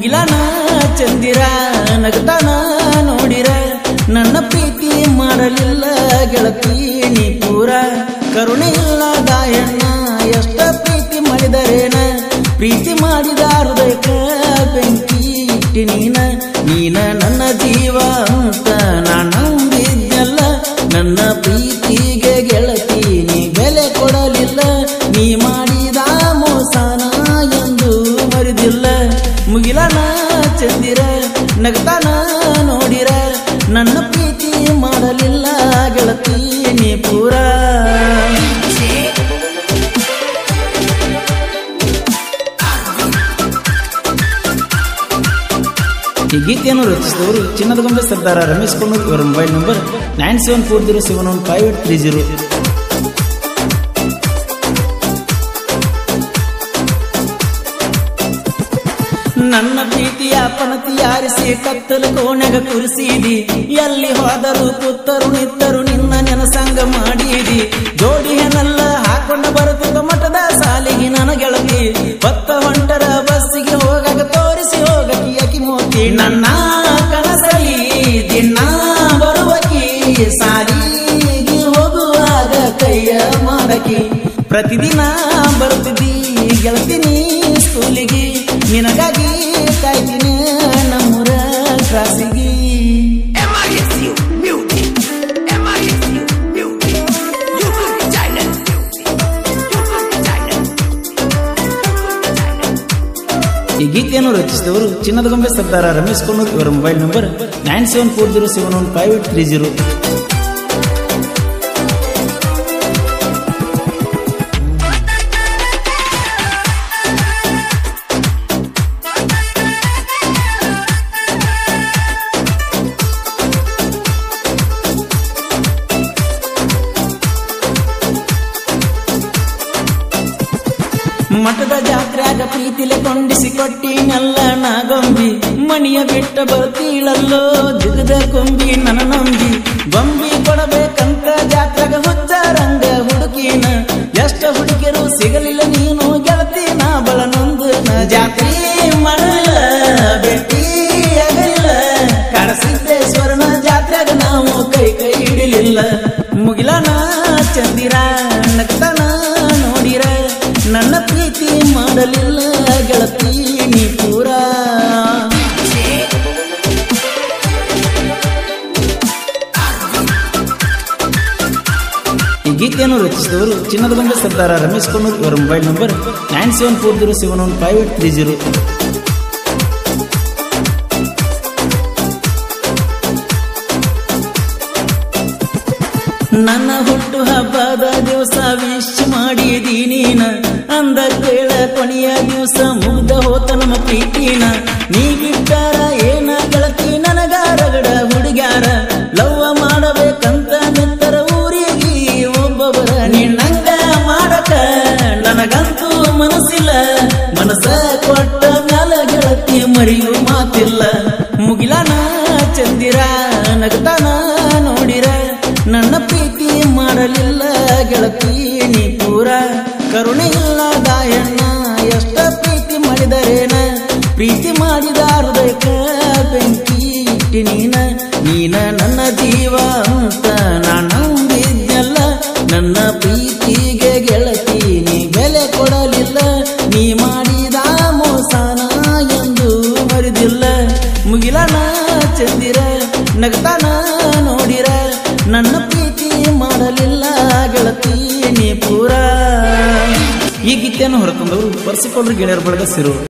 ಮುಗಿಲಾನ ಚಂದಿರ ನಗತಾನ ನೋಡಿರ ನನ್ನ ಪ್ರೀತಿ ಮಾಡಲಿಲ್ಲ ಗೆಳತಿ ನೀ ಪೂರ ಕರುಣೆ ಇಲ್ಲ ಗಾಯಣ್ಣ ಎಷ್ಟ ಪ್ರೀತಿ ಮಾಡಿದರೇನ ಪ್ರೀತಿ ಮಾಡಿದ ಹೃದಯಕ್ಕ ಬೆಂಕಿ ಇಟ್ಟಿ ನೀನ ನೀನ ನನ್ನ ಜೀವ ಅಂತ ನಾನು ನಂಬಿದ್ನಲ್ಲ ನನ್ನ ಪ್ರೀತಿಗೆ ಗೆಳತಿ ನೀ ಬೆಲೆ ಕೊಡಲಿಲ್ಲ ನೀ ಮಾಡಿದ ಮೋಸನ ಎಂದು ಮರಿದಿಲ್ಲ ಮುಗಿಲನ ಚಂದಿರ ನಗತಾನ ನೋಡಿರ ನನ್ನ ಪ್ರೀತಿ ಮಾಡಲಿಲ್ಲ ಗೆಳತಿ ನೀ ಪೂರ ಈ ಗೀತೆಯನ್ನು ರಚಿಸಿದವರು ಚಿನ್ನದ ಗೊಂಬೆ ಸರ್ದಾರ ರಮೇಶ್ ಕೊಂಡೂರ್ ಇವರ mobile number nine seven four zero seven one five eight three zero ನನ್ನ ಪ್ರೀತಿಯ ಪಣತಿ ಆರಿಸಿ ಕತ್ತಲು ಕೋಣೆಗ ಕುರಿಸಿದಿ ಎಲ್ಲಿ ಹೋದರು ಕೂತರು ನಿತ್ತರು ನಿನ್ನ ನೆನಸಂಗ ಮಾಡಿದಿ ಜೋಡಿಯನ್ನೆಲ್ಲ ಹಾಕೊಂಡ ಬರುತ್ತಿದ್ದ ಮಠದ ಸಾಲಿಗೆ ನನ್ನ ಗೆಳತಿ ಹೊತ್ತ ಹೊಂಟರ ಬಸ್ಸಿಗೆ ಹೋಗಾಗ ತೋರಿಸಿ ಹೋಗಕಿ ಅಕಿ ಮೋತಿ ನನ್ನ ಕನಸಲಿ ದಿನ ಬರುವಕಿ ಸಾಲಿಗೆ ಹೋಗುವಾಗ ಕೈಯ ಮಾಡಕಿ ಪ್ರತಿದಿನ ಬರುತ್ತಿದ್ದಿ ಗೆಳತಿನಿ ಸ್ಕೂಲಿಗೆ ನಿನಗಾಗಿ ಕಾಯ್ತೀನಿ ನಮ್ಮೂರ ಕ್ರಾಸಿಗೆ MISU music. MISU music. You could be silent music. You could be silent. ಈ ಗೀತೆಯನ್ನು ರಚಿಸಿದವರು ಚಿನ್ನದ ಗೊಂಬೆ ಸರ್ದಾರ ರಮೇಶ್ ಕೊಂಡೂರ್ ಇವರ mobile number nine seven four zero seven one five eight three zero ಮಠದ ಜಾತ್ರ್ಯಾಗ ಪ್ರೀತಿಲೆ ಕೊಂಡಿಸಿ ಕೊಟ್ಟಿನಲ್ಲ ನಾಗೊಂಬಿ ಮಣಿಯ ಬಿಟ್ಟ ಬರ್ತೀಳಲ್ಲೋ ಜಗದ ಕೊಂಬಿ ನನ್ನ ನಂಬಿ ಗೊಂಬಿ ಕೊಡಬೇಕಂತ ಜಾತ್ರೆಗ ಹುಚ್ಚ ರಂಗ ಹುಡುಕಿನ ಎಷ್ಟ ಹುಡುಗಿಯರು ಸಿಗಲಿಲ್ಲ ನೀನು ಗೆಳತಿನ ಬಳ ನೊಂದು ನ ಜಾತ್ರೆ ಮಾಡಲಿಲ್ಲ ಭೇಟಿ ಆಗಲಿಲ್ಲ ಕಾಡಸಿದ್ದೇಶ್ವರನ ಜಾತ್ರೆಗ ನಾವು ಕೈ ಕೈ ಹಿಡಿಲಿಲ್ಲ ಮುಗಿಲನ ಚಂದಿರ ನಗ್ತನ ನೋಡಿರ ನನ್ನ ಪ್ರೀತಿ ಮಾಡಲಿಲ್ಲ ಗೆಳತಿ ನೀ ಪೂರ ಈ ಗೀತೆಯನ್ನು ರಚಿಸಿದವರು ಚಿನ್ನದ ಬಂದ ಸರ್ದಾರ ರಮೇಶ್ ಕೊಂಡೂರ್ ಇವರ mobile number nine seven four zero seven one five eight three zero ನನ್ನ ಹುಟ್ಟು ಹಬ್ಬದ ದಿವಸ ವಿಶ್ ಮಾಡಿದಿ ನೀನ ಅಂದ ಕೇಳ ಕೊನೆಯ ದಿವಸ ಮುಗ್ದ ಹೋತ ನಮ್ಮ ಪ್ರೀತಿನ ನೀ ಬಿಟ್ಟಾರ ಏನ ಗೆಳತಿ ನನಗ ರಗಡ ಹುಡುಗ್ಯಾರ ಲವ್ವ ಮಾಡಬೇಕಂತ ನಿಂತರ ಊರಿಗೆ ಒಬ್ಬೊಬ್ಬರ ನಿನ್ನಂಗ ಮಾಡಕ ನನಗಂತೂ ಮನಸ್ಸಿಲ್ಲ ಮನಸ್ಸ ಕೊಟ್ಟ ಮ್ಯಾಲ ಗೆಳತಿ ಮರಿಯು ಮಾತಿಲ್ಲ ಮುಗಿಲಾನ ಚಂದಿರ ನಗತಾನ ನೋಡಿರ ನನ್ನ ಪ್ರೀತಿ ಮಾಡಲಿಲ್ಲ ಗೆಳತಿ ನೀ ಪೂರ ಕರುಣೆ ಇಲ್ಲ ಗಾಯಣ್ಣ ಎಷ್ಟ ಪ್ರೀತಿ ಮಾಡಿದರೇನ ಪ್ರೀತಿ ಮಾಡಿದ ಹೃದಯಕ್ಕ ಬೆಂಕಿ ಇಟ್ಟಿ ನೀನ ನೀನ ನನ್ನ ಜೀವ ಅಂತ ನಾನು ನಂಬಿದ್ನಲ್ಲ ನನ್ನ ಪ್ರೀತಿಗೆ ಗೆಳತಿ ನೀ ಬೆಲೆ ಕೊಡಲಿಲ್ಲ ನೀ ಮಾಡಿದ ಮೋಸನ ಎಂದು ಮರಿದಿಲ್ಲ ಮುಗಿಲನ ಚಂದಿರ ನಗತಾನ ನೋಡಿರ ನನ್ನ ಪ್ರೀತಿ ಮಾಡಲಿಲ್ಲ ಗೆಳತಿ ನೀ ಪೂರ ಈ ಗೀತೆಯನ್ನು ಹೊರತಂದವರು ಬರ್ಸಿಕೊಂಡ್ರು ಗೆಳೆಯರ ಬಳಗ ಸಿರು